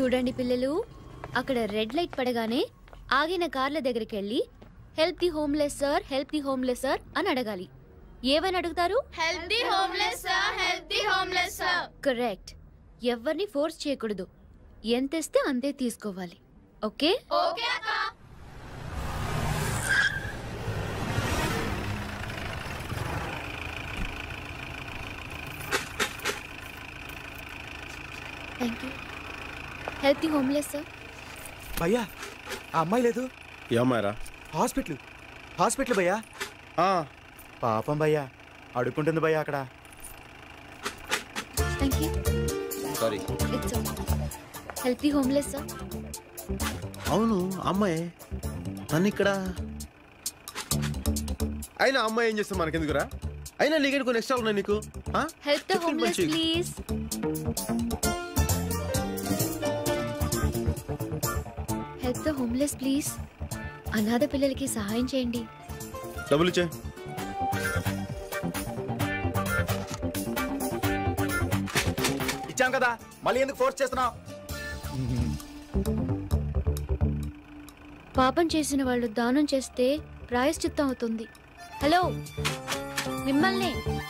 చూడండి పిల్లలు అక్కడ రెడ్ లైట్ పడగానే ఆగిన కార్ల దగ్గరికి వెళ్ళి help the homeless sir help the homeless sir అని అడగాలి ఏమని అడుగుతారు help the homeless sir help the homeless sir correct ఎవరిని ఫోర్స్ చేయకూడదు ఎంత ఇస్తే అంతే తీసుకోవాలి ఓకే ఓకే అక్క thank you help the homeless sir భయ్యా ఆ అమ్మాయి లేదు ఏమ్మాయరా హాస్పిటల్ హాస్పిటల్ భయ్యా పాపం భయ్యా అడుక్కుంటుంది భయ్యా అక్కడ thank you sorry it's help the homeless sir అవును అమ్మాయి నన్ను ఇక్కడ అయినా అమ్మాయి ఏం చేస్తే మనకెందుకురా అయినా నీకేంటి కొన్ని ఎక్స్ట్రా ఉన్నాయి నీకు ఆ? హెల్ప్ ద చెప్పులు హోమ్లెస్ మంచివి. Please help the homeless please అనాథ పిల్లలకి సహాయం చేయండి డబ్బులు ఇచ్చే ఇచ్చాం కదా మళ్ళీ ఎందుకు ఫోర్స్ చేస్తున్నావు పాపం చేసిన వాళ్ళు దానం చేస్తే ప్రాయశ్చిత్తం అవుతుంది హలో మిమ్మల్ని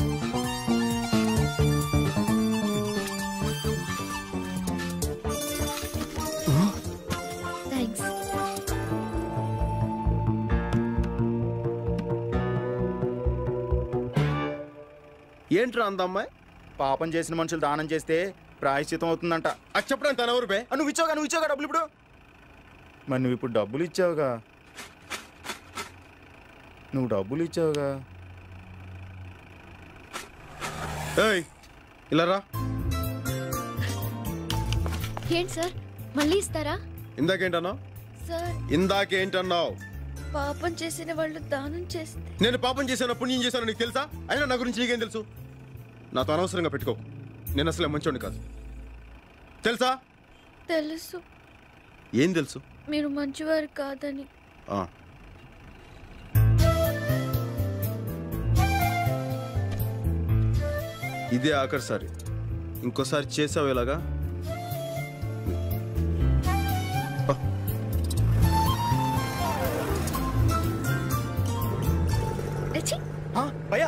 థ్యాంక్స్ ఏంట్రా అంద అమ్మాయి పాపం చేసిన మనుషులు దానం చేస్తే ప్రాయశ్చితం అవుతుందంట అది చెప్పడానికి తన ఎవరు బే ఆ, నువ్వు ఇచ్చావుగా నువ్వు ఇచ్చావుగా డబ్బులు ఇప్పుడు మరి నువ్వు ఇప్పుడు డబ్బులు ఇచ్చావుగా నువ్వు డబ్బులు ఇచ్చావుగా ఏయ్ ఇలా రా ఏంటి సార్ మళ్ళీ ఇస్తారా ఇందాకేంటన్నావు సార్ ఇందాకేంటన్నావు పాపం చేసిన వాళ్ళు దానం చేస్తే నేను పాపం చేశాను పుణ్యం చేశాను నీకు తెలుసా అయినా నా గురించి నీకేం తెలుసు నాతో అనవసరంగా పెట్టుకోకు నేను అసలే మంచోడిని కాదు తెలుసా తెలుసు ఏం తెలుసు మీరు మంచివారు కాదని ఆ. ఇదే ఆఖరిసారి ఇంకోసారి చేసావు ఇలాగా పా. ఛీ! ఆ, భయ్యా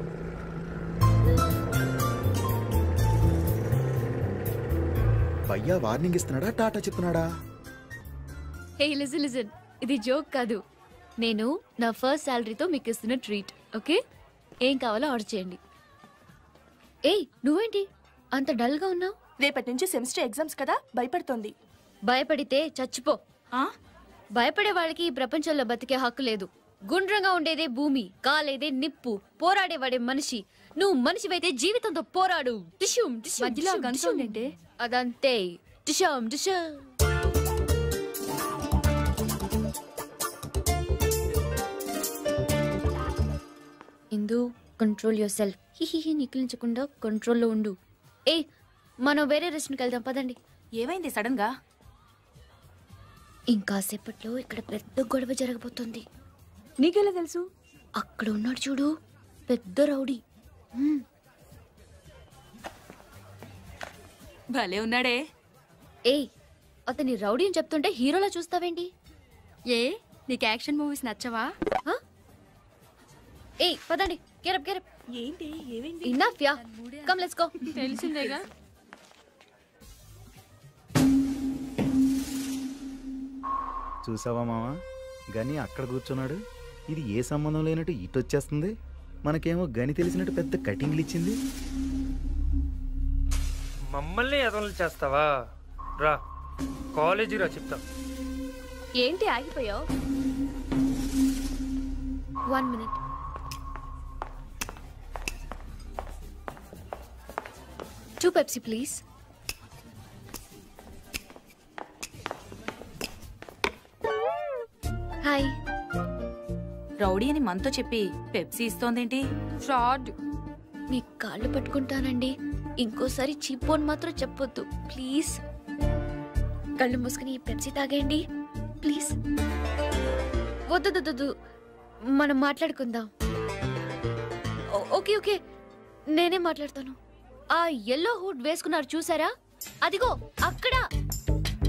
భయ్యా వార్నింగ్ ఇస్తున్నాడా టాటా చెప్తున్నాడా హే లిజన్ లిజన్ ఇది జోక్ కాదు నేను నా ఫస్ట్ శాలరీతో మీకు ఇస్తున్న ట్రీట్ ఓకే ఏం కావాలో ఆర్డర్ చేయండి ఏయ్ నువ్వేంటి అంత డల్గా ఉన్నావు రేపటి నుంచి సెమిస్టర్ ఎగ్జామ్స్ కదా భయపడుతోంది భయపడితే చచ్చిపో ఆ? భయపడే వాళ్ళకి ఈ ప్రపంచంలో బతికే హక్కు లేదు గుండ్రంగా ఉండేదే భూమి కాలేదే నిప్పు పోరాడేవాడే మనిషి నువ్వు మనిషివైతే జీవితంతో పోరాడు టిష్యూమ్ టిష్యూమ్, మధ్యలో ఆ టిష్యూమ్, గన్ సౌండ్ ఏంటి? అదంతే టిషమ్ టిషమ్ ఇందు కంట్రోల్ యువర్ సెల్ఫ్ హిహిహి నికిలించకుండా కంట్రోల్లో ఉండు ఏ మనం వేరే రెస్టారెంట్కి వెళ్దాం పదండి ఏమైంది సడన్ గా ఇంకాసేపట్లో ఇక్కడ పెద్ద గొడవ జరగబోతుంది నీకెలా తెలుసు అక్కడ ఉన్నాడు చూడు పెద్ద రౌడీ హ్మ్. భలే ఉన్నాడే ఏయ్ అతని రౌడీ అని చెప్తుంటే హీరోలా చూస్తావేంటి ఏ నీకు యాక్షన్ మూవీస్ నచ్చవా హ? ఏయ్ పదండి గెరప్ గెరప్ ఏంటి ఏమైంది enough yeah come let's go తెలిసిందేగా చూసావా మావా గని అక్కడ కూర్చున్నాడు ఇది ఏ సంబంధం లేనట్టు ఇటు వచ్చేస్తుంది మనకేమో గని తెలిసినట్టు పెద్ద కటింగ్లు ఇచ్చింది మమ్మల్ని ఎదవలు చేస్తావా రా కాలేజీ రా చెప్తా ఏంటి ఆగిపోయావు one minute two Pepsi please hi rowdy అని మనతో చెప్పి పెప్సీ ఇస్తోందేంటి ఫ్రాడ్ మీ కాళ్ళు పట్టుకుంటానండి ఇంకోసారి చీపోన్ మాత్రం చెప్పొద్దు ప్లీజ్ కళ్ళు మూసుకుని ఈ పెప్సీ తాగేయండి ప్లీజ్ వద్దు వద్దు, వద్దు మనం మాట్లాడుకుందాం ఓ- ఓకే ఓకే నేనే మాట్లాడతాను ఆ ఎల్లో హుడ్ వేసుకున్నారు చూసారా అదిగో అక్కడ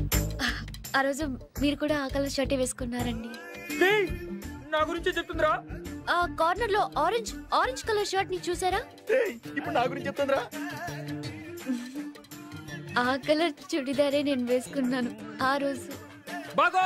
ఆ రోజు మీరు కూడా ఆ కలర్ షర్టే వేసుకున్నారండి ఏయ్, నా గురించి చెప్తుందిరా ఆ కార్నర్ లో ఆరెంజ్ ఆరెంజ్ కలర్ షర్ట్ ని చూసారా ఇప్పుడు నా గురించి చెప్తుందిరా ఆ కలర్ చుడిదారే నేను వేసుకున్నాను ఆ రోజు బాగో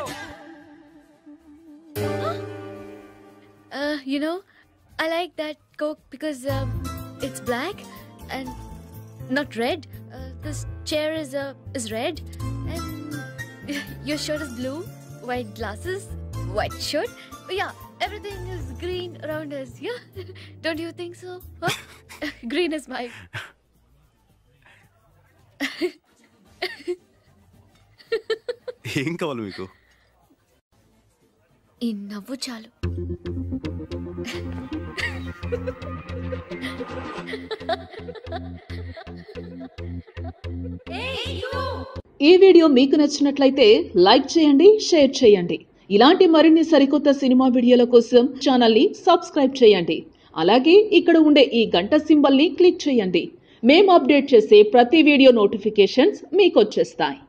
Uh, you know, I like that Coke because um, it's black and not red. Uh, this chair is uh, is red, and your shirt is blue, white glasses, white shirt. Yeah, everything is green around us. Yeah, don't you think so? Huh? green is my. ఏం కావాలి మీకు ఈ నవ్వు చాలు ఈ video మీకు నచ్చినట్లయితే like చేయండి షేర్ చేయండి ఇలాంటి మరిన్ని సరికొత్త సినిమా వీడియోల కోసం ఛానల్ని సబ్స్క్రైబ్ చేయండి అలాగే ఇక్కడ ఉండే ఈ గంట సింబల్ని క్లిక్ చేయండి మేము అప్డేట్ చేసే ప్రతి వీడియో నోటిఫికేషన్స్ మీకు వచ్చేస్తాయి